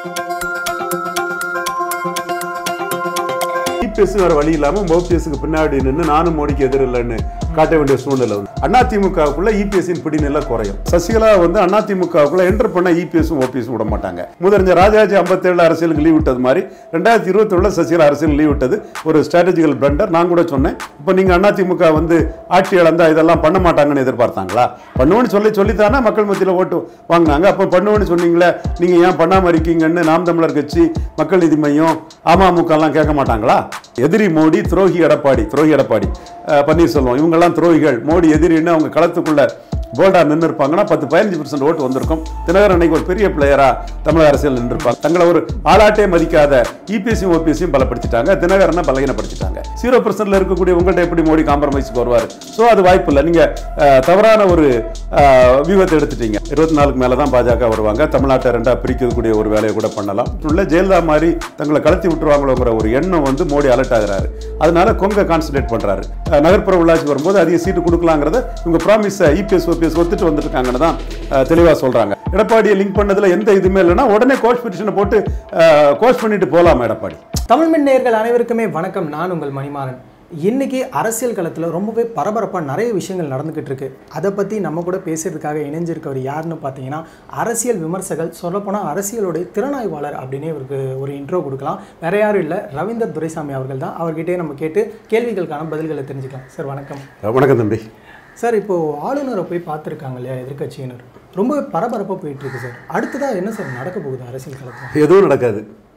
EPS வேற வழி இல்லாம ஓபிஎஸ்க்கு பின்னாடி நின்று நானும் மோடிக்கு எதிர் இல்லைன்னு காட்ட வேண்டிய சூழ்நிலை வந்து அதிமுகவுக்குள்ள இபிஎஸ்ஸின் பிடி நிலை குறையும் சசிகலா வந்து அதிமுகவுக்குள்ள என்டர் பண்ண இபிஎஸும் ஓபிஎஸும் விட மாட்டாங்க முதறிஞ்ச ராஜாஜி ஐம்பத்தேழு அரசியலுக்கு லீவ் விட்டது மாதிரி ரெண்டாயிரத்தி இருபத்தி சசிகலா அரசியல் லீவ் விட்டது ஒரு ஸ்ட்ராட்டஜிக்கல் பிளண்டர் நான் கூட சொன்னேன் இப்போ நீங்க அதிமுக வந்து ஆட்சி இழந்தா இதெல்லாம் பண்ண மாட்டாங்கன்னு எதிர்பார்த்தாங்களா பண்ணுவேன்னு சொல்லி சொல்லித்தானே மக்கள் மத்தியில் ஓட்டு வாங்கினாங்க அப்போ பண்ணுவேன்னு சொன்னீங்களே நீங்க ஏன் பண்ணாம இருக்கீங்கன்னு நாம் தமிழர் கட்சி மக்கள் நீதி மையம் அமமுக எல்லாம் கேட்க மாட்டாங்களா எதிரி மோடி துரோகி எடப்பாடி துரோகி எடப்பாடி அஹ் பன்னீர்செல்வம் இவங்கெல்லாம் துரோகிகள் மோடி எதிரின்னு அவங்க களத்துக்குள்ள போல்டா நின்று இருப்பாங்கன்னா பத்து பதினஞ்சு பர்சன்ட் ஓட்டு வந்திருக்கும் தினகரன் அன்னைக்கு ஒரு பெரிய பிளேயரா தமிழக அரசியல் நின்றுப்பாங்க தங்களை ஒரு ஆளாட்டே மதிக்காத இபிஎஸ்சியும் ஓபிஎஸ்சியும் பலப்படுத்திட்டாங்க தினகரனை பலகீனப்படுத்திட்டாங்க ஜீரோ பர்சன்ட்ல இருக்கக்கூடிய உங்கள்கிட்ட எப்படி மோடி காம்ப்ரமைஸ்க்கு வருவார் ஸோ அது வாய்ப்பு இல்லை நீங்க அஹ், தவறான ஒரு அஹ், வியூகத்தை எடுத்துட்டீங்க இருபத்தி நாலுக்கு மேல தான் பாஜக வருவாங்க தமிழ்நாட்டை ரெண்டா பிரிக்கக்கூடிய ஒரு வேலையை கூட பண்ணலாம் உள்ள ஜெயலலிதா மாதிரி தங்களை கலத்தி விட்டுருவாங்களோங்கிற ஒரு எண்ணம் வந்து மோடி அலர்ட் ஆகுறாரு அதனால கொங்க கான்சன்ட்ரேட் பண்றாரு அஹ், நகர்ப்புற உள்ளாட்சி வரும்போது அதிக சீட்டு கொடுக்கலாங்கிறத இவங்க ப்ராமிஸ் இபிஎஸ் ஓபிஎஸ் ஒத்துட்டு வந்துருக்காங்கன்னு தான் அஹ், தெளிவா சொல்றாங்க எடப்பாடியை லிங்க் பண்ணதுல எந்த இதுவுமே இல்லைன்னா உடனே கோச் பெட்டிஷனை போட்டு கோச் பண்ணிட்டு போலாம் எடப்பாடி தமிழ் மின் நேயர்கள் அனைவருக்குமே வணக்கம் நான் உங்கள் மணிமாறன் இன்னைக்கு அரசியல் களத்தில் ரொம்பவே பரபரப்பாக நிறைய விஷயங்கள் நடந்துக்கிட்டு இருக்கு அதை பற்றி நம்ம கூட பேசுறதுக்காக இணைஞ்சிருக்கவர் யாருன்னு பார்த்தீங்கன்னா அரசியல் விமர்சகர் சொல்லப்போனால் அரசியலுடைய திறனாய்வாளர் அப்படின்னே இவருக்கு ஒரு இன்ட்ரோ கொடுக்கலாம் வேற யாரும் இல்லை ரவீந்தர் துரைசாமி அவர்கள் தான் அவர்கிட்டயே நம்ம கேட்டு கேள்விகளுக்கான பதில்களை தெரிஞ்சுக்கலாம் சார் வணக்கம் அஹ், வணக்கம் தம்பி சார் இப்போ ஆளுநரை போய் பார்த்துருக்காங்க இல்லையா எதிர்க்கட்சியினர் ரொம்பவே பரபரப்பாக போயிட்டு இருக்கு சார் அடுத்ததாக என்ன சார் நடக்க போகுது அரசியல் களத்தில் எதுவும் நடக்காது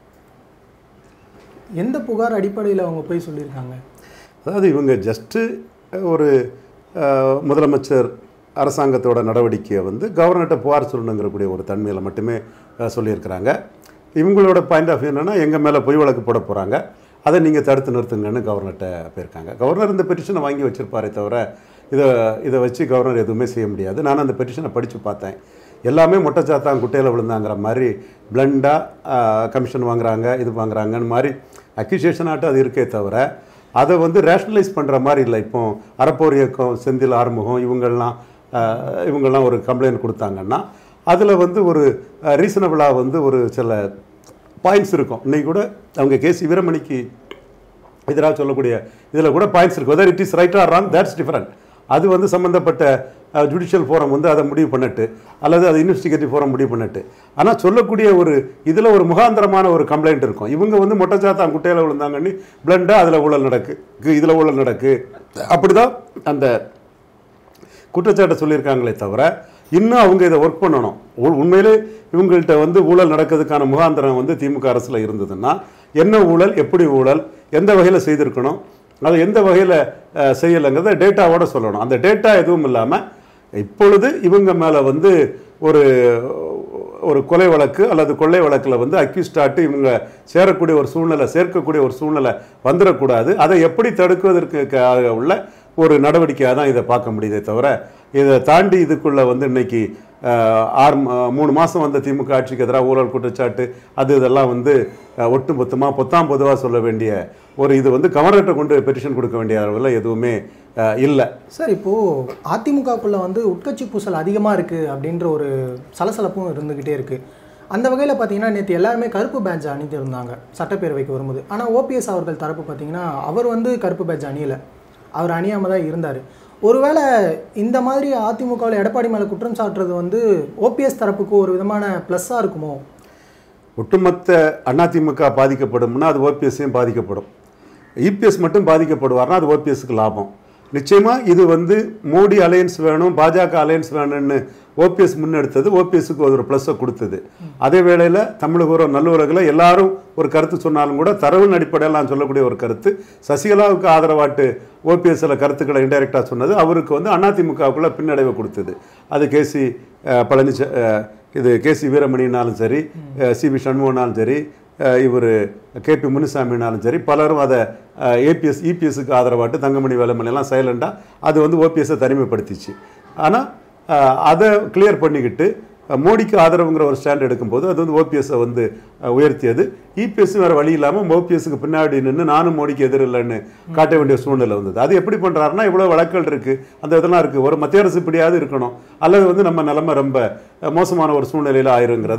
எந்த புகார் அடிப்படையில் அவங்க போய் சொல்லியிருக்காங்க அதாவது இவங்க ஜஸ்ட்டு ஒரு அஹ், முதலமைச்சர் அரசாங்கத்தோட நடவடிக்கையை வந்து கவர்னர்கிட்ட புகார் சொல்லணுங்கிறக்கூடிய ஒரு தன்மையில் மட்டுமே அஹ், சொல்லியிருக்கிறாங்க இவங்களோட பாயிண்ட் ஆஃப் என்னன்னா எங்கள் மேலே பொய் வழக்கு போட போகிறாங்க அதை நீங்கள் தடுத்து நிறுத்துங்கன்னு கவர்னர்கிட்ட போயிருக்காங்க கவர்னர் இந்த பெட்டிஷனை வாங்கி வச்சிருப்பாரே தவிர இதை இதை வச்சு கவர்னர் எதுவுமே செய்ய முடியாது நான் அந்த பெட்டிஷனை படித்து பார்த்தேன் எல்லாமே மொட்டைச்சாத்தான் குட்டையில் விழுந்தாங்கிற மாதிரி பிளண்டாக கமிஷன் வாங்குறாங்க இது வாங்குறாங்கன்னு மாதிரி அக்யூசியேஷன் ஆட்டம் அது இருக்கே தவிர அதை வந்து ரேஷனலைஸ் பண்ணுற மாதிரி இல்லை இப்போ அறப்போர் இயக்கம் செந்தில் ஆறுமுகம் இவங்கெல்லாம் அஹ், இவங்கெல்லாம் ஒரு கம்ப்ளைண்ட் கொடுத்தாங்கன்னா அதில் வந்து ஒரு ரீசனபிளாக வந்து ஒரு சில பாயிண்ட்ஸ் இருக்கும் இன்னைக்கு கூட அவங்க கேசி வீரமணிக்கு எதிராக சொல்லக்கூடிய இதில் கூட பாயிண்ட்ஸ் இருக்கு whether it is right or wrong that's different அது வந்து சம்மந்தப்பட்ட ஜுடிஷியல் ஃபோரம் வந்து அதை முடிவு பண்ணிட்டு அல்லது அது இன்வெஸ்டிகேட்டிவ் ஃபோரம் முடிவு பண்ணிட்டு ஆனால் சொல்லக்கூடிய ஒரு இதில் ஒரு முகாந்திரமான ஒரு கம்ப்ளைண்ட் இருக்கும் இவங்க வந்து மொட்டைச்சாத்தான் குட்டையில் விழுந்தாங்கன்னு பிளண்டாக அதில் ஊழல் நடக்கு இதில் ஊழல் நடக்கு அப்படிதான் அந்த குற்றச்சாட்டை சொல்லியிருக்காங்களே தவிர இன்னும் அவங்க இதை ஒர்க் பண்ணணும் உ- உண்மையிலே இவங்கள்ட்ட வந்து ஊழல் நடக்கிறதுக்கான முகாந்திரம் வந்து திமுக அரசில் இருந்ததுன்னா என்ன ஊழல் எப்படி ஊழல் எந்த வகையில் செய்திருக்கணும் அது எந்த வகையில் செய்யலைங்கிறத டேட்டாவோட சொல்லணும் அந்த டேட்டா எதுவும் இல்லாமல் இப்பொழுது இவங்க மேலே வந்து ஒரு ஒரு கொலை வழக்கு அல்லது கொள்ளை வழக்கில் வந்து அக்யூஸ்டாட்டு இவங்க சேரக்கூடிய ஒரு சூழ்நிலை சேர்க்கக்கூடிய ஒரு சூழ்நிலை வந்துடக்கூடாது அதை எப்படி தடுக்குவதற்கு உள்ள ஒரு நடவடிக்கையாக தான் இதை பார்க்க முடியுதே தவிர இதை தாண்டி இதுக்குள்ள வந்து இன்னைக்கு அஹ், ஆறு ம- மூணு மாதம் வந்த திமுக ஆட்சிக்கு எதிராக ஊழல் குற்றச்சாட்டு அது இதெல்லாம் வந்து அஹ், ஒட்டு மொத்தமாக பொத்தாம் பொதுவாக சொல்ல வேண்டிய ஒரு இது வந்து கவர்னர்கிட்ட கொண்டு பெட்டிஷன் கொடுக்க வேண்டிய அளவில் எதுவுமே இல்லை சார் இப்போது அதிமுகக்குள்ளே வந்து உட்கட்சி பூசல் அதிகமாக இருக்குது அப்படின்ற ஒரு சலசலப்பும் இருந்துக்கிட்டே இருக்குது அந்த வகையில் பார்த்தீங்கன்னா நேற்று எல்லாருமே கருப்பு பேட்ஜ் அணிந்திருந்தாங்க சட்டப்பேரவைக்கு வரும்போது ஆனால் ஓபிஎஸ் அவர்கள் தரப்பு பார்த்தீங்கன்னா அவர் வந்து கருப்பு பேட்ஜ் அணியலை அவர் அணியாமல் தான் இருந்தார் ஒருவேளை இந்த மாதிரி அதிமுகவில் எடப்பாடி மேலே குற்றம் சாட்டுறது வந்து ஓபிஎஸ் தரப்புக்கு ஒரு விதமான ப்ளஸ்ஸாக இருக்குமோ ஒட்டுமொத்த அதிமுக பாதிக்கப்படும்னா அது ஓபிஎஸ்ஸையும் பாதிக்கப்படும் இபிஎஸ் மட்டும் பாதிக்கப்படுவார்னா அது ஓபிஎஸ்க்கு லாபம் நிச்சயமா இது வந்து மோடி அலையன்ஸ் வேணும் பாஜக அலையன்ஸ் வேணும்னு ஓபிஎஸ் முன்னெடுத்தது ஓபிஎஸ்க்கு ஒரு ப்ளஸ்ஸை கொடுத்தது அதே வேளையில் தமிழக ஒரு நல்லுறவில் எல்லாரும் ஒரு கருத்து சொன்னாலும் கூட தரவின் அடிப்படையில் நான் சொல்லக்கூடிய ஒரு கருத்து சசிகலாவுக்கு ஆதரவாட்டு ஓபிஎஸ்ல கருத்துக்களை இன்டைரக்டாக சொன்னது அவருக்கு வந்து அதிமுகவுக்குள்ள பின்னடைவை கொடுத்தது அது கேசி பழனிசா அஹ், இது கேசி வீரமணினாலும் சரி சிபி சண்முகனாலும் சரி இவர் கேபி முனுசாமினாலும் சரி பலரும் அதை ஏபிஎஸ் இபிஎஸ்க்கு ஆதரவாட்டு தங்கமணி வேலுமணி எல்லாம் சைலண்டாக அது வந்து ஓபிஎஸ்ஸை தனிமைப்படுத்திச்சு ஆனால் அதை கிளியர் பண்ணிக்கிட்டு அஹ், மோடிக்கு ஆதரவுங்கிற ஒரு ஸ்டாண்ட் எடுக்கும்போது அது வந்து ஓபிஎஸ்ஸை வந்து அஹ், உயர்த்தியது இபிஎஸ் வேறு வழி இல்லாமல் ஓபிஎஸ்க்கு பின்னாடி நின்று நானும் மோடிக்கு எதிர் இல்லைன்னு காட்ட வேண்டிய சூழ்நிலை வந்தது அது எப்படி பண்ணுறாருன்னா இவ்வளோ வழக்குகள் இருக்குது அந்த இதெல்லாம் இருக்குது ஒரு மத்திய அரசு இப்படியாவது இருக்கணும் அல்லது வந்து நம்ம நிலைமை ரொம்ப அஹ், மோசமான ஒரு சூழ்நிலையில் ஆயிருங்கிறத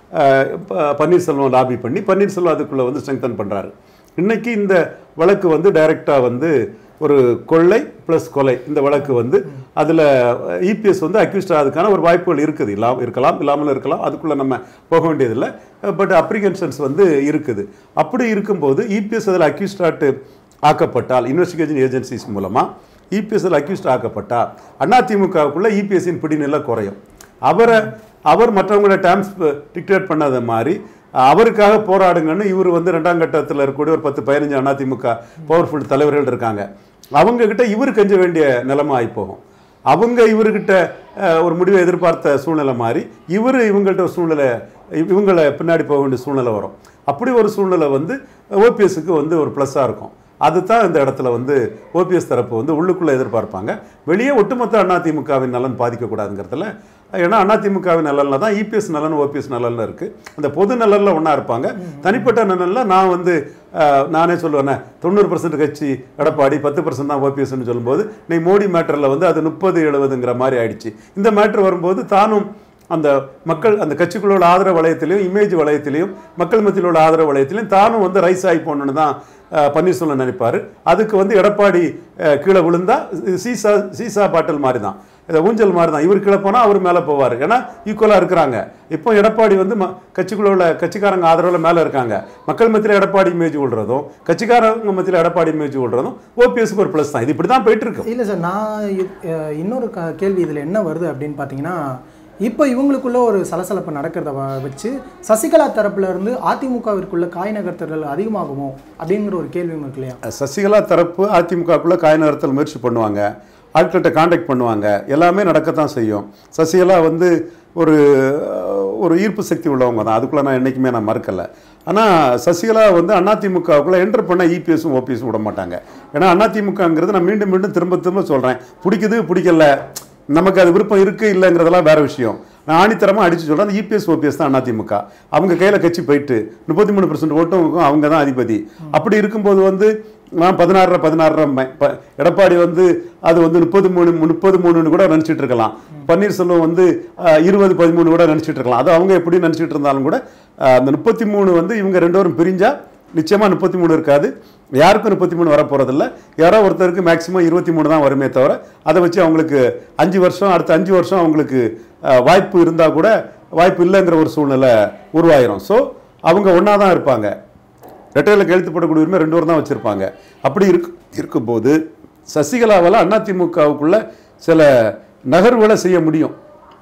அஹ், ப- பன்னீர்செல்வம் லாபி பண்ணி பன்னீர்செல்வம் அதுக்குள்ளே வந்து ஸ்ட்ரெங்தன் பண்ணுறாரு இன்னைக்கு இந்த வழக்கு வந்து டைரெக்டாக வந்து ஒரு கொள்ளை ப்ளஸ் கொலை இந்த வழக்கு வந்து அதில் இபிஎஸ் வந்து அக்யூஸ்ட் ஆகிறதுக்கான ஒரு வாய்ப்புகள் இருக்குது இல்லாம இருக்கலாம் இல்லாமல் இருக்கலாம் அதுக்குள்ளே நம்ம போக வேண்டியதில்லை பட் அப்ரிகன்ஷன்ஸ் வந்து இருக்குது அப்படி இருக்கும்போது இபிஎஸ் அதில் அக்யூஸ்டாட்டு ஆக்கப்பட்டால் இன்வெஸ்டிகேஷன் ஏஜென்சிஸ் மூலமாக இபிஎஸ் அதில் அக்யூஸ்ட் ஆக்கப்பட்டால் அதிமுகவுக்குள்ளே இபிஎஸ்ஸின் பிடிநிலை குறையும் அவரை அவர் மற்றவங்களோட டேர்ம்ஸ் டிக்டேட் பண்ணாத மாதிரி அவருக்காக போராடுங்கன்னு இவர் வந்து ரெண்டாம் கட்டத்தில் இருக்கக்கூடிய ஒரு பத்து பதினஞ்சு அதிமுக பவர்ஃபுல் தலைவர்கள் இருக்காங்க அவங்க கிட்ட இவர் கெஞ்ச வேண்டிய நிலைமை ஆகி போகும் அவங்க இவர்கிட்ட அஹ், ஒரு முடிவை எதிர்பார்த்த சூழ்நிலை மாதிரி இவர் இவங்கள்ட்ட ஒரு சூழ்நிலை இவ- இவங்களை பின்னாடி போக வேண்டிய சூழ்நிலை வரும் அப்படி ஒரு சூழ்நிலை வந்து ஓபிஎஸ்க்கு வந்து ஒரு ப்ளஸ்ஸாக இருக்கும் அதுதான் இந்த இடத்துல வந்து ஓபிஎஸ் தரப்பு வந்து உள்ளுக்குள்ளே எதிர்பார்ப்பாங்க வெளியே ஒட்டுமொத்த அதிமுகவின் நலன் பாதிக்கக்கூடாதுங்கிறதுல ஏன்னா அதிமுகவின் நலனில் தான் இபிஎஸ் நலன் ஓபிஎஸ் நலனில் இருக்குது அந்த பொது நலனில் ஒன்றா இருப்பாங்க தனிப்பட்ட நலனில் நான் வந்து அஹ், நானே சொல்லுவேனே தொண்ணூறு பர்சன்ட் கட்சி எடப்பாடி பத்து பர்சன்ட் தான் ஓபிஎஸ்ன்னு சொல்லும்போது நீ மோடி மேட்டரில் வந்து அது முப்பது எழுபதுங்கிற மாதிரி ஆயிடுச்சு இந்த மேட்ரு வரும்போது தானும் அந்த மக்கள் அந்த கட்சிக்குள்ளோட ஆதரவு வளையத்திலையும் இமேஜ் வளையத்திலையும் மக்கள் மத்தியில் உள்ள ஆதரவு வளையத்திலையும் தானும் வந்து ரைஸ் ஆகி போகணுன்னு தான் அஹ், பன்னீர்செல்வம் நினைப்பார் அதுக்கு வந்து எடப்பாடி அஹ், கீழே விழுந்தா இது சீசா சீசா பாட்டில் மாதிரி தான் இதை ஊஞ்சல் மாதிரி தான் இவர் கீழே போனால் அவர் மேலே போவார் ஏன்னா ஈக்குவலாக இருக்கிறாங்க இப்போ எடப்பாடி வந்து ம கட்சிக்குள்ள உள்ள கட்சிக்காரங்க ஆதரவில் மேலே இருக்காங்க மக்கள் மத்தியில் எடப்பாடி இமேஜ் விடுறதும் கட்சிக்காரங்க மத்தியில் எடப்பாடி இமேஜ் விடுறதும் ஓபிஎஸ்க்கு ஒரு ப்ளஸ் தான் இது இப்படி தான் போயிட்டு இருக்கு இல்லை சார் நான் இ- அஹ் இன்னொரு க கேள்வி இதில் என்ன வருது அப்படின்னு பார்த்தீங்கன்னா இப்போ இவங்களுக்குள்ள ஒரு சலசலப்பு நடக்கிறத வ- வச்சு சசிகலா தரப்புல இருந்து அதிமுகவிற்குள்ள காய் நகர்த்தல்கள் அதிகமாகுமோ அப்படிங்கிற ஒரு கேள்வியும் இருக்கு இல்லையா சசிகலா தரப்பு அதிமுகக்குள்ளே காய் நகர்த்தல் முயற்சி பண்ணுவாங்க ஆட்கள்கிட்ட காண்டாக்ட் பண்ணுவாங்க எல்லாமே நடக்கத்தான் செய்யும் சசிகலா வந்து ஒரு அஹ், ஒரு ஈர்ப்பு சக்தி உள்ளவங்க தான் அதுக்குள்ளே நான் என்றைக்குமே நான் மறுக்கலை ஆனால் சசிகலா வந்து அதிமுகவுக்குள்ளே என்டர் பண்ண இபிஎஸும் ஓபிஎஸும் விட மாட்டாங்க ஏன்னா அதிமுகங்கிறது நான் மீண்டும் மீண்டும் திரும்ப திரும்ப சொல்கிறேன் பிடிக்குது பிடிக்கல நமக்கு அது விருப்பம் இருக்குது இல்லைங்கிறதெல்லாம் வேற விஷயம் நான் ஆணித்தரமாக அடிச்சு சொல்கிறேன் அந்த இபிஎஸ் ஓபிஎஸ் தான் அதிமுக அவங்க கையில் கட்சி போயிட்டு முப்பத்தி மூணு பர்சன்ட் ஓட்டும் இருக்கும், அவங்க தான் அதிபதி அப்படி இருக்கும்போது வந்து நான் பதினாறு பதினாறு எடப்பாடி வந்து அது வந்து முப்பது மூணு முப்பது மூணுன்னு கூட நினச்சிட்டு இருக்கலாம் பன்னீர்செல்வம் வந்து அஹ், இருபது பதிமூணு கூட நினச்சிட்டு இருக்கலாம் அது அவங்க எப்படி நினச்சிட்டு இருந்தாலும் கூட அஹ், அந்த முப்பத்தி மூணு வந்து இவங்க ரெண்டு பேரும் பிரிஞ்சா நிச்சயமாக முப்பத்தி மூணு இருக்காது யாருக்கும் முப்பத்தி மூணு வரப்போகிறதில்ல யாரோ ஒருத்தருக்கு மேக்ஸிமம் இருபத்தி மூணு தான் வருமே தவிர அதை வச்சு அவங்களுக்கு அஞ்சு வருஷம் அடுத்த அஞ்சு வருஷம் அவங்களுக்கு அஹ், வாய்ப்பு இருந்தால் கூட வாய்ப்பு இல்லைங்கிற ஒரு சூழ்நிலை உருவாயிரும் ஸோ அவங்க ஒன்றா தான் இருப்பாங்க ரெட்டையில் கையெழுத்து போடக்கூடிய உரிமை ரெண்டு பேரும் தான் வச்சுருப்பாங்க அப்படி இருக்கு இருக்கும்போது சசிகலாவால் அதிமுகவுக்குள்ள சில நகர்வுகளை செய்ய முடியும்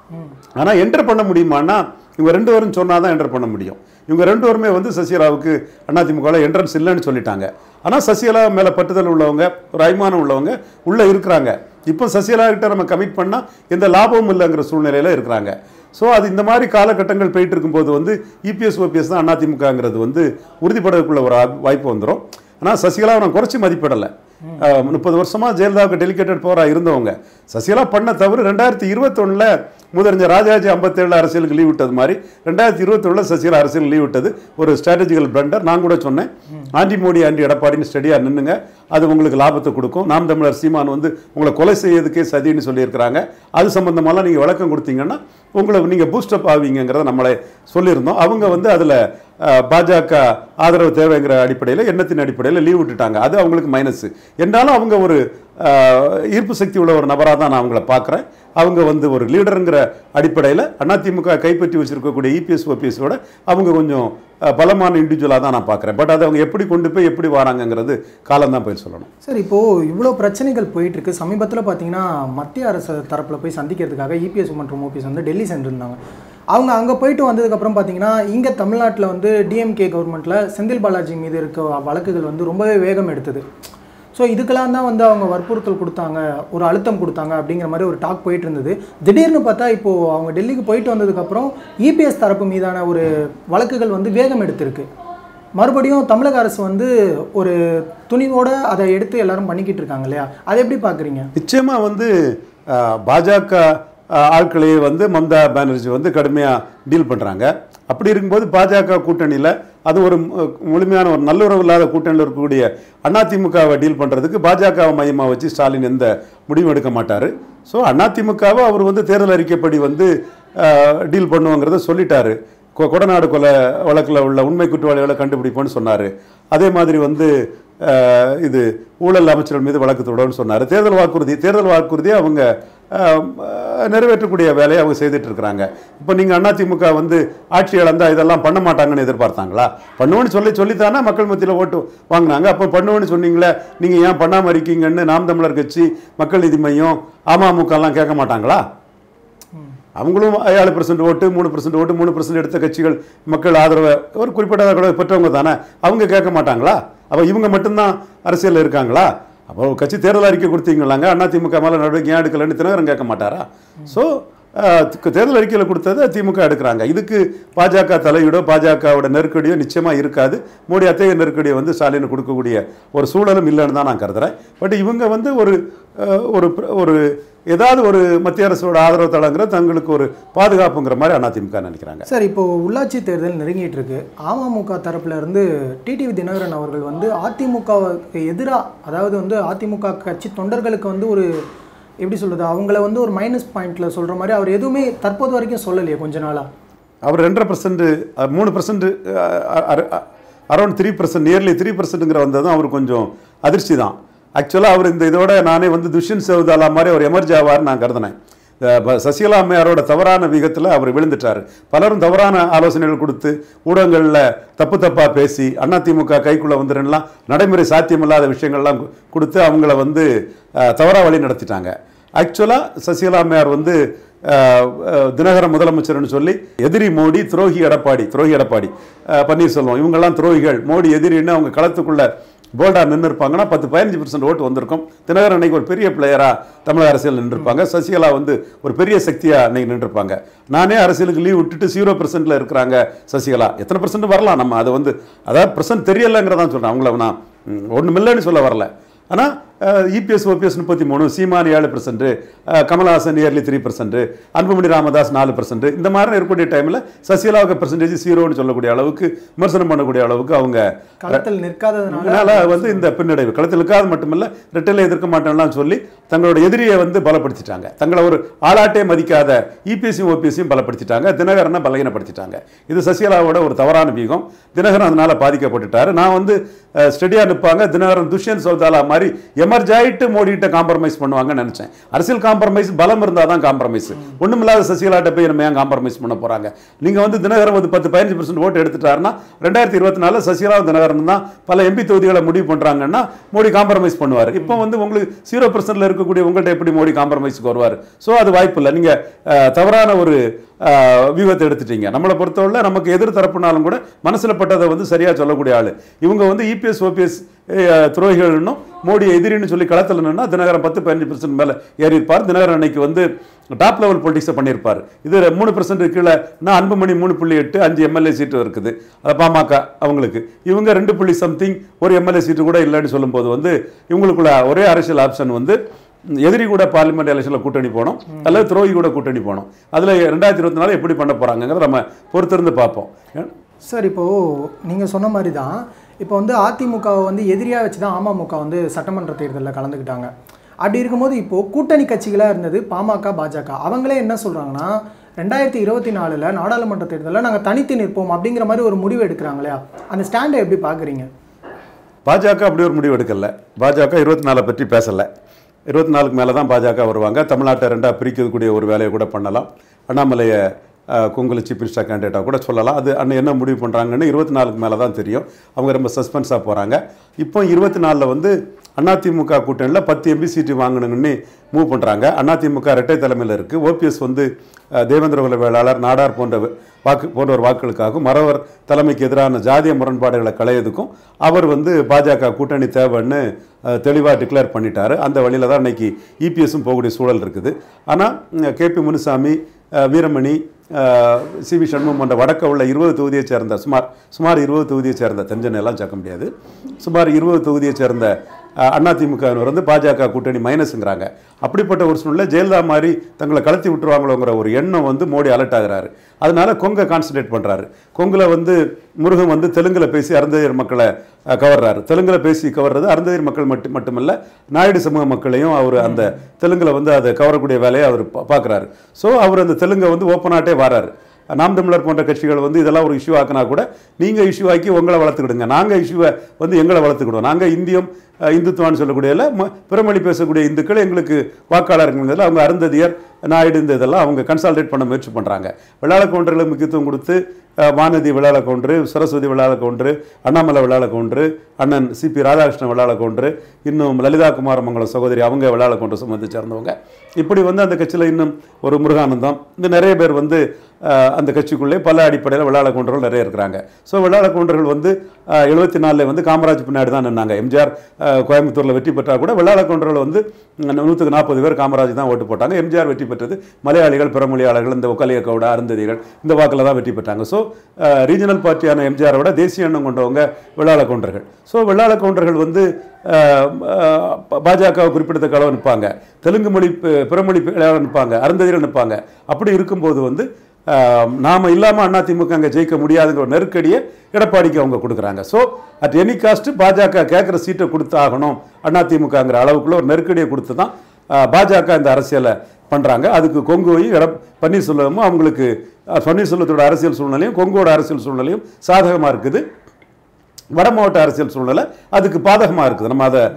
ஆனால் என்டர் பண்ண முடியுமான்னா இவங்க ரெண்டு பேரும் சொன்னால் தான் என்டர் பண்ண முடியும் இவங்க ரெண்டு பேருமே வந்து சசிகலாவுக்கு அதிமுகவில் என்ட்ரன்ஸ் இல்லைன்னு சொல்லிட்டாங்க ஆனால் சசிகலா மேலே பட்டுதல் உள்ளவங்க ஒரு அபிமானம் உள்ளவங்க உள்ளே இருக்கிறாங்க இப்போ சசிகலா கிட்ட நம்ம கமிட் பண்ணால் எந்த லாபமும் இல்லைங்கிற சூழ்நிலையில் இருக்கிறாங்க ஸோ அது இந்த மாதிரி காலகட்டங்கள் போயிட்டு இருக்கும்போது வந்து இபிஎஸ் ஓபிஎஸ் தான் அதிமுகங்கிறது வந்து உறுதிப்படக்குள்ள ஒரு ஆ- வாய்ப்பு வந்துடும் ஆனால் சசிகலாவை நான் குறைச்சி மதிப்பிடலை முப்பது வருஷமா ஜெயலலிதாவுக்கு டெலிகேட்டட் போராக இருந்தவங்க சசிகலா பண்ண தவிர ரெண்டாயிரத்தி இருபத்தொன்னில் முதலமைச்சர் ராஜாஜி ஐம்பத்தேழு அரசியலுக்கு லீவ் விட்டது மாதிரி ரெண்டாயிரத்தி இருபத்தொன்னில் சசிகலா அரசியல் லீவ் விட்டது ஒரு ஸ்ட்ராட்டஜிக்கல் பிளண்டர் நான் கூட சொன்னேன் ஆண்டி மோடி ஆண்டி எடப்பாடின்னு ஸ்டடியாக நின்னுங்க அது உங்களுக்கு லாபத்தை கொடுக்கும் நாம் தமிழர் சீமான் வந்து உங்களை கொலை செய்யறதுக்கே சதின்னு சொல்லியிருக்கிறாங்க அது சம்பந்தமாலாம் நீங்கள் விளக்கம் கொடுத்தீங்கன்னா உங்களை நீங்கள் பூஸ்டப் ஆவீங்கிறத நம்மளை சொல்லியிருந்தோம் அவங்க வந்து அதில் பாஜக ஆதரவு தேவைங்கிற அடிப்படையில் எண்ணத்தின் அடிப்படையில் லீவ் விட்டுட்டாங்க அது அவங்களுக்கு மைனஸ் என்றாலும் அவங்க ஒரு அஹ், ஈர்ப்பு சக்தி உள்ள ஒரு நபராக தான் நான் அவங்கள பார்க்குறேன் அவங்க வந்து ஒரு லீடருங்கிற அடிப்படையில் அதிமுக கைப்பற்றி வச்சிருக்கக்கூடிய இபிஎஸ் ஓபிஎஸோட அவங்க கொஞ்சம் அஹ், பலமான இண்டிவிஜுவலாக தான் நான் பார்க்குறேன் பட் அதை அவங்க எப்படி கொண்டு போய் எப்படி வராங்கங்கிறது காலம் தான் போய் சொல்லணும் சார் இப்போது இவ்வளோ பிரச்சனைகள் போயிட்டு இருக்கு சமீபத்தில் பார்த்தீங்கன்னா மத்திய அரசு தரப்பில் போய் சந்திக்கிறதுக்காக இபிஎஸ் மற்றும் ஓபிஎஸ் வந்து டெல்லி சென்றிருந்தாங்க அவங்க அங்கே போயிட்டு வந்ததுக்கப்புறம் பார்த்தீங்கன்னா இங்கே தமிழ்நாட்டில் வந்து டிஎம்கே கவர்மெண்ட்டில் செந்தில் பாலாஜி மீது இருக்க வழக்குகள் வந்து ரொம்பவே வேகம் எடுத்தது ஸோ இதுக்கெல்லாம் தான் வந்து அவங்க வற்புறுத்தல் கொடுத்தாங்க ஒரு அழுத்தம் கொடுத்தாங்க அப்படிங்கிற மாதிரி ஒரு டாக் போயிட்டு இருந்தது திடீர்னு பார்த்தா இப்போது அவங்க டெல்லிக்கு போயிட்டு வந்ததுக்கப்புறம் இபிஎஸ் தரப்பு மீதான ஒரு வழக்குகள் வந்து வேகம் எடுத்திருக்கு மறுபடியும் தமிழக அரசு வந்து ஒரு துணிவோட அதை எடுத்து எல்லாரும் பண்ணிக்கிட்டு இருக்காங்க இல்லையா அதை எப்படி பார்க்குறீங்க நிச்சயமாக வந்து அஹ், பாஜக அஹ், ஆட்களை வந்து மம்தா பானர்ஜி வந்து கடுமையாக டீல் பண்ணுறாங்க அப்படி இருக்கும்போது பாஜக கூட்டணியில் அது ஒரு மு- முழுமையான ஒரு நல்லுறவு இல்லாத கூட்டணியில் இருக்கக்கூடிய அதிமுகவை டீல் பண்ணுறதுக்கு பாஜகவை மையமாக வச்சு ஸ்டாலின் எந்த முடிவும் எடுக்க மாட்டார் ஸோ அதிமுகவை அவர் வந்து தேர்தல் அறிக்கைப்படி வந்து டீல் பண்ணுவோங்கிறத சொல்லிட்டாரு கொ- கொடநாடு கொலை வழக்கில் உள்ள உண்மை குற்றவாளிகளை கண்டுபிடிப்போம்னு சொன்னார் அதே மாதிரி வந்து அஹ், இது ஊழல் அமைச்சர்கள் மீது வழக்கு தொடரும்னு சொன்னார் தேர்தல் வாக்குறுதி தேர்தல் வாக்குறுதியை அவங்க அஹ், அஹ், நிறைவேற்றக்கூடிய வேலையை அவங்க செய்துட்டு இருக்கிறாங்க இப்போ நீங்கள் அதிமுக வந்து ஆட்சி இழந்தா இதெல்லாம் பண்ண மாட்டாங்கன்னு எதிர்பார்த்தாங்களா பண்ணுவோன்னு சொல்லி சொல்லித்தானே மக்கள் மத்தியில் ஓட்டு வாங்கினாங்க அப்போ பண்ணுவோன்னு சொன்னீங்களே நீங்கள் ஏன் பண்ணாமல் இருக்கீங்கன்னு நாம் தமிழர் கட்சி மக்கள் நீதி மையம் அமமுகலாம் கேட்க மாட்டாங்களா அவங்களும் ஏழு பர்சன்ட் ஓட்டு மூணு பர்சன்ட் ஓட்டு மூணு பர்சன்ட் எடுத்த கட்சிகள் மக்கள் ஆதரவை ஒரு குறிப்பிட்ட கூட பெற்றவங்க தானே அவங்க கேட்க மாட்டாங்களா அப்போ இவங்க மட்டும்தான் அரசியலில் இருக்காங்களா அப்போ ஒரு கட்சி தேர்தல் அறிக்கை கொடுத்தீங்களாங்க அதிமுக மேலே நடவடிக்கை ஏன் எடுக்கலன்னு தினகரன் கேட்க மாட்டாரா ஸோ தேர்தல் அறிக்கையில் கொடுத்ததை திமுக எடுக்கிறாங்க இதுக்கு பாஜக தலையீடோ பாஜகவோட நெருக்கடியோ நிச்சயமாக இருக்காது மோடி அத்தகைய நெருக்கடியை வந்து ஸ்டாலின் கொடுக்கக்கூடிய ஒரு சூழலும் இல்லைன்னு தான் நான் கருதுறேன் பட் இவங்க வந்து ஒரு அஹ், ஒரு பிர- ஒரு ஏதாவது ஒரு மத்திய அரசோட ஆதரவு தளங்கிற தங்களுக்கு ஒரு பாதுகாப்புங்கிற மாதிரி அதிமுக நினைக்கிறாங்க சார் இப்போ உள்ளாட்சி தேர்தல் நெருங்கிட்டு இருக்கு அமமுக தரப்புல இருந்து டிடிவி தினகரன் அவர்கள் வந்து அதிமுகவுக்கு எதிராக அதாவது வந்து அதிமுக கட்சி தொண்டர்களுக்கு வந்து ஒரு எப்படி சொல்றது அவங்கள வந்து ஒரு மைனஸ் பாயிண்ட்ல சொல்ற மாதிரி அவர் எதுவுமே தற்போது வரைக்கும் சொல்லலையே கொஞ்ச நாளா அவர் ரெண்டரை பர்சன்ட் மூணு percent around three percent nearly three பர்சன்ட்டுங்கிற வந்ததும் அவர் கொஞ்சம் அதிர்ச்சி தான் ஆக்சுவலாக அவர் இந்த இதோட நானே வந்து துஷ்யந்த் சவுதாலா மாதிரி அவர் எமர்ஜி ஆவார்னு நான் கருதினேன் இந்த ப- சசிகலா அம்மையாரோட தவறான விகத்தில் அவர் விழுந்துட்டார் பலரும் தவறான ஆலோசனைகள் கொடுத்து ஊடகங்களில் தப்பு தப்பாக பேசி அதிமுக கைக்குள்ளே வந்துருலாம் நடைமுறை சாத்தியமில்லாத விஷயங்கள்லாம் கு- கொடுத்து அவங்கள வந்து தவறாக வழி நடத்திட்டாங்க ஆக்சுவலாக சசிகலா அம்மையார் வந்து அஹ், அஹ், தினகரன் முதலமைச்சர்னு சொல்லி எதிரி மோடி துரோகி எடப்பாடி துரோகி எடப்பாடி அஹ், பன்னீர்செல்வம் இவங்கெல்லாம் துரோகிகள் மோடி எதிரின்னு அவங்க களத்துக்குள்ள போல்டா நின்று இருப்பாங்கன்னா பத்து பதினஞ்சு பர்சன்ட் ஓட்டு வந்திருக்கும் தினகரன் அன்னைக்கு ஒரு பெரிய பிளேயரா தமிழக அரசியல் நின்றுருப்பாங்க சசிகலா வந்து ஒரு பெரிய சக்தியா அன்னைக்கு நின்றுருப்பாங்க நானே அரசியலுக்கு லீவ் விட்டுட்டு ஜீரோ பர்சன்ட்ல இருக்கிறாங்க சசிகலா எத்தனை பர்சன்ட் வரலாம் நம்ம அதை வந்து அதாவது பர்சன்ட் தெரியலங்கிறதான் சொல்றேன் அவங்கள நான் ஒன்றும் இல்லைன்னு சொல்ல வரல ஆனால் இபிஎஸ் ஓபிஎஸ் முப்பத்தி மூணு சீமான் ஏழு percent Kamal Haasan nearly three percent Anbumani Ramadoss நாலு பர்சன்ட் இந்த மாதிரி இருக்கக்கூடிய டைமில் சசிகலாவுக்கு பர்சன்டேஜ் ஜீரோன்னு சொல்லக்கூடிய அளவுக்கு விமர்சனம் பண்ணக்கூடிய அளவுக்கு அவங்க களத்தில் நிற்காததுனால அதனால வந்து இந்த பின்னடைவு களத்தில் இருக்காது மட்டுமல்ல ரெட்டில எதிர்க்க மாட்டேன்லாம் சொல்லி தங்களோட எதிரியை வந்து பலப்படுத்திட்டாங்க தங்களை ஒரு ஆளாட்டே மதிக்காத இபிஎஸ்சியும் ஓபிஎஸ்சியும் பலப்படுத்திட்டாங்க தினகரனை பலகீனப்படுத்திட்டாங்க இது சசிகலாவோட ஒரு தவறான வீகம் தினகரன் அதனால பாதிக்கப்பட்டுட்டாரு நான் வந்து ஸ்டெடியா நிற்பாங்க தினகரன் துஷ்யந்த் சௌதாலா மாதிரி எமர்ஜ் ஆயிட்டு மோடிகிட்ட காம்ப்ரமைஸ் பண்ணுவாங்கன்னு நினைச்சேன் அரசியல் காம்ப்ரமைஸ் பலம் இருந்தால் தான் காம்ப்ரமைஸ் ஒண்ணுமில்லாத சசிகலாட்ட போய் நம்ம ஏன் காம்ப்ரமைஸ் பண்ண போறாங்க நீங்க வந்து தினகரன் வந்து பத்து பதினஞ்சு பர்சன்ட் ஓட்டு எடுத்துட்டாருன்னா ரெண்டாயிரத்தி இருபத்தி நாலு சசிகலாவும் தினகரன் தான் பல எம்பி தொகுதிகளை முடிவு பண்றாங்கன்னா மோடி காம்ப்ரமைஸ் பண்ணுவார் இப்போ வந்து உங்களுக்கு ஜீரோ பர்சன்ட்ல இருக்கக்கூடிய உங்கள்கிட்ட எப்படி மோடி காம்ப்ரமைஸ்க்கு வருவார் ஸோ அது வாய்ப்பு இல்லை நீங்க அஹ், தவறான ஒரு அஹ், வியூகத்தை எடுத்துட்டீங்க நம்மளை பொறுத்தவரை நமக்கு எதிர் தரப்புனாலும் கூட மனசுல பட்டதை வந்து சரியா சொல்லக்கூடிய ஆளு இவங்க வந்து இபிஎஸ் ஓபிஎஸ் துரோகிகள்னும் மோடி எதிரின்னு சொல்லி களத்தில் நின்னா தினகரன் பத்து பதினஞ்சு பர்சன்ட் மேலே ஏறி இருப்பார் தினகரன் அன்னைக்கு வந்து டாப் லெவல் பொலிட்டிக்ஸை பண்ணியிருப்பார் இது மூணு பர்சன்ட் கீழே நான் அன்புமணி மூணு புள்ளி எட்டு அஞ்சு எம்எல்ஏ சீட்டு இருக்குது அது பாமக அவங்களுக்கு இவங்க ரெண்டு புள்ளி சம்திங் ஒரு எம்எல்ஏ சீட்டு கூட இல்லைன்னு சொல்லும்போது வந்து இவங்களுக்குள்ள ஒரே அரசியல் ஆப்ஷன் வந்து எதிரி கூட பார்லிமெண்ட் எலெக்ஷனில் கூட்டணி போனோம் அல்லது துரோகி கூட கூட்டணி போனோம் அதில் ரெண்டாயிரத்தி இருபத்தி நாலு எப்படி பண்ண போகிறாங்கிறத நம்ம பொறுத்திருந்து பார்ப்போம் சார் இப்போ நீங்க சொன்ன மாதிரி தான் இப்போ வந்து அதிமுகவை வந்து எதிரியா வச்சு தான் அமமுக வந்து சட்டமன்ற தேர்தலில் கலந்துக்கிட்டாங்க அப்படி இருக்கும்போது இப்போ கூட்டணி கட்சிகளாக இருந்தது பாமக பாஜக அவங்களே என்ன சொல்றாங்கன்னா ரெண்டாயிரத்தி இருபத்தி நாலில் நாடாளுமன்ற தேர்தலில் நாங்கள் தனித்து நிற்போம் அப்படிங்கிற மாதிரி ஒரு முடிவு எடுக்கிறாங்க இல்லையா அந்த ஸ்டாண்டை எப்படி பார்க்குறீங்க பாஜக அப்படி ஒரு முடிவு எடுக்கல பாஜக இருபத்தி நாலை பற்றி பேசலை இருபத்தி நாலுக்கு மேலே தான் பாஜக வருவாங்க தமிழ்நாட்டை ரெண்டாக பிரிக்கக்கூடிய ஒரு வேலையை கூட பண்ணலாம் அண்ணாமலையை அஹ், கொங்குல சீஃப் மினிஸ்டர் கேண்டிடேட்டாக கூட சொல்லலாம் அது அண்ணன் என்ன முடிவு பண்ணுறாங்கன்னு இருபத்தி நாலுக்கு மேலே தான் தெரியும் அவங்க ரொம்ப சஸ்பென்ஸாக போகிறாங்க இப்போ இருபத்தி நாலில் வந்து அதிமுக கூட்டணியில் பத்து எம்பி சீட்டு வாங்கணுங்கன்னு மூவ் பண்ணுறாங்க அதிமுக இரட்டை தலைமையில் இருக்குது ஓபிஎஸ் வந்து அஹ், தேவேந்திர குல வேளாளர் நாடார் போன்ற வாக்கு போன்றவர் வாக்குகளுக்காகவும் மறவர் தலைமைக்கு எதிரான ஜாதிய முரண்பாடுகளை களையதுக்கும் அவர் வந்து பாஜக கூட்டணி தேவைன்னு தெளிவாக டிக்ளேர் பண்ணிட்டாரு அந்த வழியில் தான் இன்னைக்கு இபிஎஸும் போகக்கூடிய சூழல் இருக்குது ஆனால் கேபி முனுசாமி அஹ், வீரமணி அஹ், சி வி சண்முகம் போன்ற வடக்க உள்ள இருபது தொகுதியைச் சேர்ந்த சுமார் சுமார் இருபது தொகுதியைச் சேர்ந்த தெஞ்சனை எல்லாம் சேர்க்க முடியாது சுமார் இருபது தொகுதியைச் சேர்ந்த அதிமுகவினர் வந்து பாஜக கூட்டணி மைனஸுங்கிறாங்க அப்படிப்பட்ட ஒரு சூழ்நிலை ஜெயலலிதா மாதிரி தங்களை கலத்தி விட்டுருவாங்களோங்கிற ஒரு எண்ணம் வந்து மோடி அலர்ட் ஆகுறாரு அதனால கொங்கை கான்சன்ட்ரேட் பண்றாரு கொங்குல வந்து முருகன் வந்து தெலுங்குல பேசி அருந்ததியர் மக்களை அஹ், கவர்றாரு தெலுங்குல பேசி கவர்றது அருந்ததியர் மக்கள் மட்டும் மட்டுமல்ல நாயுடு சமூக மக்களையும் அவர் அந்த தெலுங்குல வந்து அதை கவரக்கூடிய வேலையை அவர் பா- பார்க்கறாரு ஸோ அவர் அந்த தெலுங்கை வந்து ஓப்பனாட்டே வராரு நாம் தமிழர் போன்ற கட்சிகள் வந்து இதெல்லாம் ஒரு இஷ்யூ ஆக்கினா கூட நீங்கள் இஷ்யூ ஆக்கி உங்களை வளர்த்துக்கிடுங்க நாங்கள் இஷ்யூவை வந்து எங்களை வளர்த்துக்கிடுவோம் நாங்கள் இந்தியம் அஹ், இந்துத்துவான்னு சொல்லக்கூடியதில் ம- பிறமொழி பேசக்கூடிய இந்துக்கள் எங்களுக்கு வாக்காளர்கள் அவங்க அருந்ததியர் நாயுடு இந்த இதெல்லாம் அவங்க கன்சால்டேட் பண்ண முயற்சி பண்ணுறாங்க வெள்ளாள கவுண்டர்களுக்கு முக்கியத்துவம் கொடுத்து அஹ், வானதி வெள்ளாள கவுண்டரு சரஸ்வதி வெள்ளாள கவுண்டரு அண்ணாமலை வெள்ளாள கவுண்டரு அண்ணன் சிபி ராதாகிருஷ்ணன் வெள்ளாள கவுண்டரு இன்னும் லலிதா குமாரமங்கலம் சகோதரி அவங்க வெள்ளாள கவுண்டர் சம்பந்தி சேர்ந்தவங்க இப்படி வந்து அந்த கட்சியில் இன்னும் ஒரு முருகானந்தம் இந்த நிறைய பேர் வந்து அஹ், அந்த கட்சிக்குள்ளே பல அடிப்படையில் வெள்ளாள கவுண்டர்கள் நிறைய இருக்கிறாங்க ஸோ வெள்ளாள கவுண்டர்கள் வந்து எழுபத்தி நாலில் வந்து காமராஜ் பின்னாடி தான் நின்னாங்க எம்ஜிஆர் அஹ், கோயம்புத்தூரில் வெற்றி பெற்றால் கூட வெள்ளாள கவுண்டர்கள் வந்து நூற்றுக்கு நாற்பது பேர் காமராஜ் தான் ஓட்டு போட்டாங்க எம்ஜிஆர் வெற்றி பெற்றது மலையாளிகள் பிறமொழியாளர்கள் இந்த ஒக்கலிய கவுடா அருந்ததிகள் இந்த வாக்கில் தான் வெற்றி பெற்றாங்க ஸோ ரீஜனல் பார்ட்டியான எம்ஜிஆரோட தேசிய எண்ணம் கொண்டவங்க வெள்ளாள கவுண்டர்கள் ஸோ வெள்ளாள கவுண்டர்கள் வந்து அஹ், அஹ், பாஜகவை குறிப்பிடத்தக்க அளவு நிற்பாங்க தெலுங்கு மொழி பி- பிறமொழி பிள்ளையாளர் நிற்பாங்க அருந்ததிகள் நிற்பாங்க அப்படி இருக்கும்போது வந்து அஹ், நாம இல்லாமல் அதிமுக அங்கே ஜெயிக்க முடியாதுங்கிற ஒரு நெருக்கடியை எடப்பாடிக்கு அவங்க கொடுக்குறாங்க ஸோ அட் எனி காஸ்ட் பாஜக கேட்குற சீட்டை கொடுத்து ஆகணும் அதிமுகங்கிற அளவுக்குள்ள ஒரு நெருக்கடியை கொடுத்து தான் அஹ், பாஜக இந்த அரசியலை பண்ணுறாங்க அதுக்கு கொங்குவையும் எட பன்னீர்செல்வமும் அவங்களுக்கு அஹ், பன்னீர்செல்வத்தோட அரசியல் சூழ்நிலையும் கொங்குவோட அரசியல் சூழ்நிலையும் சாதகமாக இருக்குது வட மாவட்ட அரசியல் சூழ்நிலை அதுக்கு பாதகமாக இருக்குது நம்ம அதை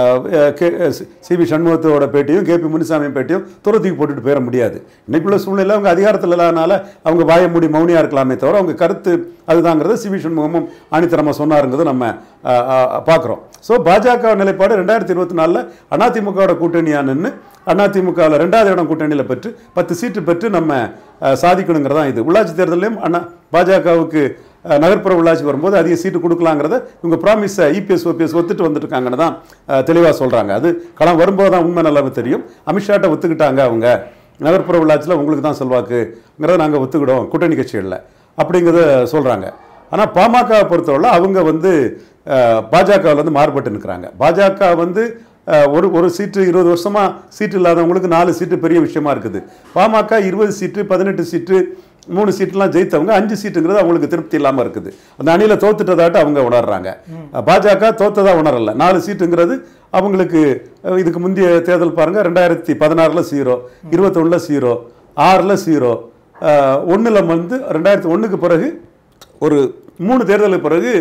சி வி சண்முகத்தோட பேட்டியும் கே பி முனிசாமி பேட்டியும் துரத்துக்கு போட்டுட்டு போயிட முடியாது இன்னைக்குள்ள சூழ்நிலை அவங்க அதிகாரத்தில் இல்லாதனால அவங்க வாய மூடி மௌனியாக இருக்கலாமே தவிர அவங்க கருத்து அதுதாங்கிறத சி வி சண்முகமும் ஆணித்தரமாக சொன்னாருங்கிறது நம்ம பார்க்குறோம் ஸோ பாஜக நிலைப்பாடு ரெண்டாயிரத்தி இருபத்தி நாலில் அதிமுகவோட கூட்டணியாக நின்று அதிமுகவில் ரெண்டாவது இடம் கூட்டணியில் பெற்று பத்து சீட்டு பெற்று நம்ம அஹ், சாதிக்கணுங்கிறதான் இது உள்ளாட்சி தேர்தலையும் அண்ணா பாஜகவுக்கு அஹ், நகர்ப்புற உள்ளாட்சி வரும்போது அதிக சீட்டு கொடுக்கலாங்கிறத இவங்க ப்ராமிஸை இபிஎஸ் ஓபிஎஸ் ஒத்துட்டு வந்துட்டுருக்காங்கன்னு தான் தெளிவாக சொல்கிறாங்க அது களம் வரும்போது தான் உண்மை நல்லாவே தெரியும் அமித்ஷாட்ட ஒத்துக்கிட்டாங்க அவங்க நகர்ப்புற உள்ளாட்சியில் உங்களுக்கு தான் செல்வாக்குங்கிறத நாங்கள் ஒத்துக்கிடுவோம் கூட்டணி கட்சிகளில் அப்படிங்கிறத சொல்கிறாங்க ஆனால் பாமகவை பொறுத்தவரை அவங்க வந்து பாஜகவில் வந்து மாறுபட்டு நிற்கிறாங்க பாஜக வந்து அஹ், ஒரு ஒரு சீட்டு இருபது வருஷமா சீட்டு இல்லாதவங்களுக்கு நாலு சீட்டு பெரிய விஷயமா இருக்குது பாமக இருபது சீட்டு பதினெட்டு சீட்டு மூணு சீட்டுலாம் ஜெயித்தவங்க அஞ்சு சீட்டுங்கிறது அவங்களுக்கு திருப்தி இல்லாமல் இருக்குது அந்த அணியில் தோத்துட்டதாட்டு அவங்க உணர்றாங்க பாஜக தோத்ததா உணரல நாலு சீட்டுங்கிறது அவங்களுக்கு அஹ், இதுக்கு முந்தைய தேர்தல் பாருங்க ரெண்டாயிரத்தி பதினாறில் ஜீரோ இருபத்தொன்னில் ஜீரோ ஆறில் ஜீரோ ஒன்றில் வந்து ரெண்டாயிரத்தி ஒன்றுக்கு பிறகு ஒரு மூணு தேர்தலுக்கு பிறகு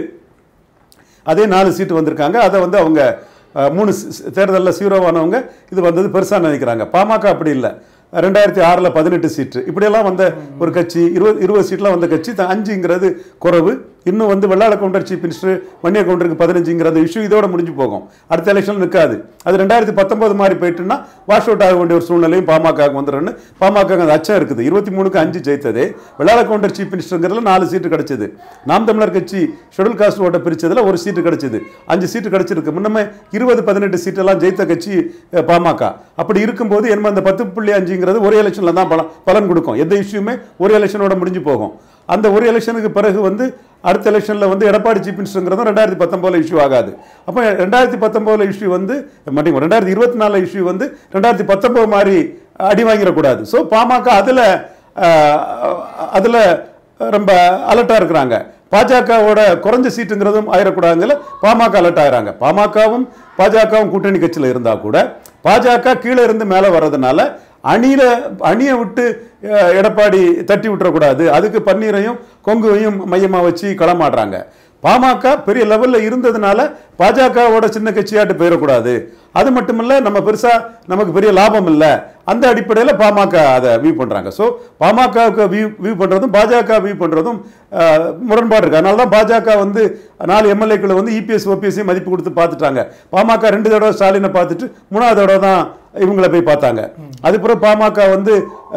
அதே நாலு சீட்டு வந்திருக்காங்க அதை வந்து அவங்க அஹ், மூணு தேர்தலில் சீரோவானவங்க இது வந்தது பெருசாக நினைக்கிறாங்க பாமக அப்படி இல்லை ரெண்டாயிரத்தி ஆறில் பதினெட்டு சீட்டு இப்படியெல்லாம் வந்த ஒரு கட்சி இருபது இருபது சீட்லாம் வந்த கட்சி த- அஞ்சுங்கிறது குறைவு இன்னும் வந்து வெள்ளாள கவுண்டர் சீஃப் மினிஸ்டர் வன்னிய கவுண்டருக்கு பதினஞ்சுங்கிறது இஷ்யூ இதோட முடிஞ்சு போகும் அடுத்த எலெக்ஷன் நிற்காது அது ரெண்டாயிரத்தி பத்தொன்பது மாதிரி போயிட்டுன்னா வாஷ் அவுட் ஆக வேண்டிய ஒரு சூழ்நிலையும் பாமக வந்துடும்னு பாமக அந்த அச்சம் இருக்குது இருபத்தி மூணுக்கு அஞ்சு ஜெயித்ததே வெள்ளாள கவுண்டர் சீஃப் மினிஸ்டருங்கிறதுல நாலு சீட்டு கிடைச்சது நாம் தமிழர் கட்சி ஷெடியூல் காஸ்ட் ஓட்ட பிரிச்சதுல ஒரு சீட்டு கிடைச்சது அஞ்சு சீட்டு கிடைச்சிருக்கு முன்னமே இருபது பதினெட்டு சீட்டெல்லாம் ஜெயித்த கட்சி அஹ், பாமக அப்படி இருக்கும்போது என்ன அந்த பத்து புள்ளி அஞ்சுங்கிறது ஒரு எலெக்ஷனில் தான் பலன் பலன் கொடுக்கும் எந்த இஷ்யூமே ஒரு எலெக்ஷனோட முடிஞ்சு போகும் அந்த ஒரு எலெக்ஷனுக்கு பிறகு வந்து அடுத்த எலெக்ஷனில் வந்து எடப்பாடி சீஃப் மினிஸ்டருங்கிறதும் ரெண்டாயிரத்தி பத்தொம்போதில் இஷ்யூ ஆகாது அப்போ ரெண்டாயிரத்தி பத்தொம்போதில் இஷ்யூ வந்து மாட்டேங்க ரெண்டாயிரத்தி இருபத்தி நாலில் இஷ்யூ வந்து ரெண்டாயிரத்தி பத்தொம்போது மாதிரி அடி வாங்கிடக்கூடாது ஸோ பாமக அதில் அதில் ரொம்ப அலர்ட்டாக இருக்கிறாங்க பாஜகவோட குறைஞ்ச சீட்டுங்கிறதும் ஆயிடக்கூடாதுங்கள பாமக அலர்ட் ஆகிறாங்க பாமகவும் பாஜகவும் கூட்டணி கட்சியில் இருந்தால் கூட பாஜக கீழே இருந்து மேலே வர்றதுனால அணியில அணியை விட்டு அஹ், எடப்பாடி தட்டி விட்டுறக்கூடாது அதுக்கு பன்னீரையும் கொங்குவையும் மையமாக வச்சு களமாடுறாங்க பாமக பெரிய லெவலில் இருந்ததுனால பாஜகவோட சின்ன கட்சியாட்டு போயிடக்கூடாது அது மட்டுமில்ல நம்ம பெருசா நமக்கு பெரிய லாபம் இல்லை அந்த அடிப்படையில் பாமக அதை வியூ பண்றாங்க ஸோ பாமகவுக்கு வியூ வியூ பண்றதும் பாஜக வியூ பண்றதும் அஹ், முரண்பாடு இருக்கு அதனால தான் பாஜக வந்து நாலு எம்எல்ஏக்களை வந்து இபிஎஸ் ஓபிஎஸ்சி மதிப்பு கொடுத்து பார்த்துட்டாங்க பாமக ரெண்டு தடவை ஸ்டாலினை பார்த்துட்டு மூணாவது தடவை தான் இவங்கள போய் பார்த்தாங்க அதுக்கப்புறம் பாமக வந்து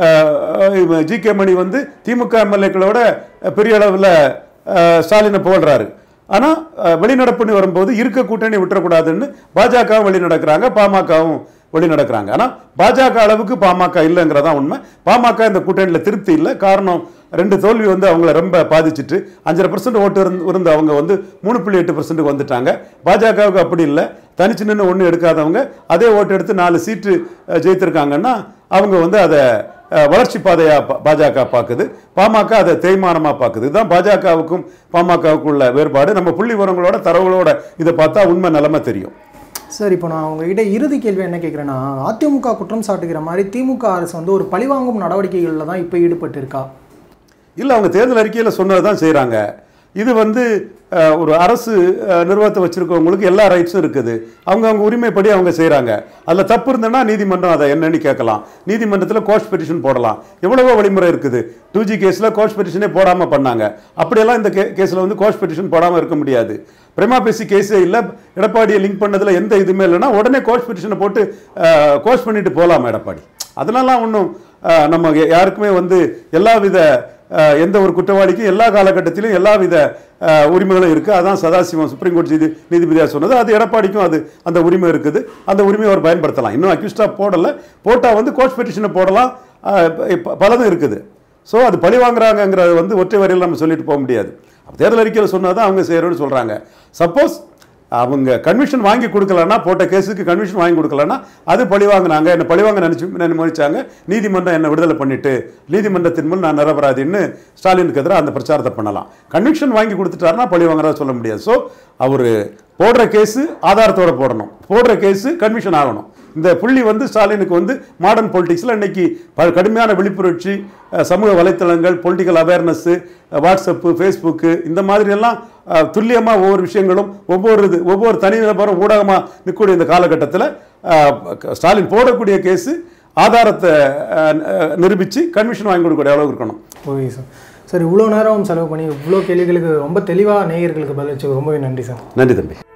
ஜி கே மணி வந்து திமுக எம்எல்ஏக்களோட பெரிய அளவில் ஸ்டாலினை புகழ்றாரு ஆனா அஹ், வெளிநடப்புன்னு வரும்போது இருக்க கூட்டணி விட்டுறக்கூடாதுன்னு பாஜகவும் வெளி நடக்கிறாங்க பாமகவும் வெளி நடக்கிறாங்க ஆனா பாஜக அளவுக்கு பாமக இல்லைங்கிறதா உண்மை பாமக இந்த கூட்டணியில் திருப்தி இல்லை காரணம் ரெண்டு தோல்வி வந்து அவங்கள ரொம்ப பாதிச்சிட்டு அஞ்சரை பர்சன்ட் ஓட்டு இருந்து இருந்து அவங்க வந்து மூணு புள்ளி எட்டு பர்சன்ட்டுக்கு வந்துட்டாங்க பாஜகவுக்கு அப்படி இல்லை தனிச்சு நின்று ஒன்றும் எடுக்காதவங்க அதே ஓட்டு எடுத்து நாலு சீட்டு அஹ், ஜெயித்திருக்காங்கன்னா அவங்க வந்து அதை அஹ், வளர்ச்சி பாதையா பா- பாஜக பார்க்குது பாமக அதை தேய்மானமா பார்க்குது இதுதான் பாஜகவுக்கும் பாமகவுக்கும் உள்ள வேறுபாடு நம்ம புள்ளி விவரங்களோட தரவுகளோட இதை பார்த்தா உண்மை நிலைமை தெரியும் சார் இப்போ நான் உங்ககிட்ட இறுதி கேள்வி என்ன கேட்குறேன்னா அதிமுக குற்றம் சாட்டுகிற மாதிரி திமுக அரசு வந்து ஒரு பழிவாங்கும் நடவடிக்கைகளில் தான் இப்போ ஈடுபட்டு இருக்கா இல்லை அவங்க தேர்தல் அறிக்கையில் சொன்னது தான் செய்கிறாங்க இது வந்து அஹ், ஒரு அரசு அஹ், நிர்வாகத்தை வச்சுருக்கவங்களுக்கு எல்லா ரைட்ஸும் இருக்குது அவங்க அவங்க உரிமைப்படி அவங்க செய்கிறாங்க அதில் தப்பு இருந்ததுன்னா நீதிமன்றம் அதை என்னன்னு கேட்கலாம் நீதிமன்றத்தில் கோர்ட் பெட்டிஷன் போடலாம் எவ்வளவோ வழிமுறை இருக்குது டூ ஜி கேஸில் கோர்ட் பெட்டிஷனே போடாமல் பண்ணாங்க அப்படியெல்லாம் இந்த கே கேஸில் வந்து கோர்ட் பெட்டிஷன் போடாமல் இருக்க முடியாது பிரேமா பேசி கேஸே இல்லை எடப்பாடியை லிங்க் பண்ணதில் எந்த இதுவுமே இல்லைன்னா உடனே கோர்ட் பெட்டிஷனை போட்டு கோர்ஸ் பண்ணிட்டு போகலாம் எடப்பாடி அதனாலாம் ஒன்றும் நம்ம யாருக்குமே வந்து எல்லாவித அஹ், எந்த ஒரு குற்றவாளிக்கும் எல்லா காலகட்டத்திலும் எல்லாவித அஹ், உரிமைகளும் இருக்குது அதான் சதாசிவம் சுப்ரீம் கோர்ட் நீதி நீதிபதியாக சொன்னது அது எடப்பாடிக்கும் அது அந்த உரிமை இருக்குது அந்த உரிமையை அவர் பயன்படுத்தலாம் இன்னும் அக்யூஸ்டாக போடலை போட்டால் வந்து கோர்ட் பெட்டிஷனை போடலாம் அஹ், ப- பலதும் இருக்குது ஸோ அது பழி வாங்குறாங்கங்கிறது வந்து ஒற்றை வரையில் நம்ம சொல்லிட்டு போக முடியாது அப்ப தேர்தல் அறிக்கையில் சொன்னால் தான் அவங்க செய்கிறோன்னு சொல்கிறாங்க சப்போஸ் அவங்க கன்விஷன் வாங்கி கொடுக்கலன்னா போட்ட கேஸுக்கு கன்விஷன் வாங்கி கொடுக்கலன்னா அது பழி வாங்கினாங்க என்ன பழி வாங்க நினச்சி நினைச்சாங்க நீதிமன்றம் என்னை விடுதலை பண்ணிட்டு நீதிமன்றத்தின் முன் நான் நிரபராதின்னு ஸ்டாலினுக்கு எதிராக அந்த பிரச்சாரத்தை பண்ணலாம் கன்விக்ஷன் வாங்கி கொடுத்துட்டாருன்னா பழி வாங்குறதா சொல்ல முடியாது ஸோ அவர் போடுற கேஸு ஆதாரத்தோட போடணும் போடுற கேஸு கன்விஷன் ஆகணும் இந்த புள்ளி வந்து ஸ்டாலினுக்கு வந்து மாடர்ன் பொலிட்டிக்ஸில் இன்னைக்கு ப- கடுமையான விழிப்புணர்ச்சி அஹ், சமூக வலைத்தளங்கள் பொலிட்டிக்கல் அவேர்னஸ்ஸு வாட்ஸ்அப்பு ஃபேஸ்புக்கு இந்த மாதிரியெல்லாம் துல்லியமாக ஒவ்வொரு விஷயங்களும் ஒவ்வொரு இது ஒவ்வொரு தனிநபரும் ஊடகமாக நிற்கக்கூடிய இந்த காலகட்டத்தில் ஸ்டாலின் போடக்கூடிய கேஸு ஆதாரத்தை அஹ், அஹ், நிரூபித்து கன்விஷன் வாங்கி கொடுக்கக்கூடிய அளவுக்கு இருக்கணும் ஓகே சார் சார் இவ்வளோ நேரம் செலவு பண்ணி இவ்வளோ கேள்விகளுக்கு ரொம்ப தெளிவாக நேயர்களுக்கு பதிலளிச்சு ரொம்பவே நன்றி சார் நன்றி தம்பி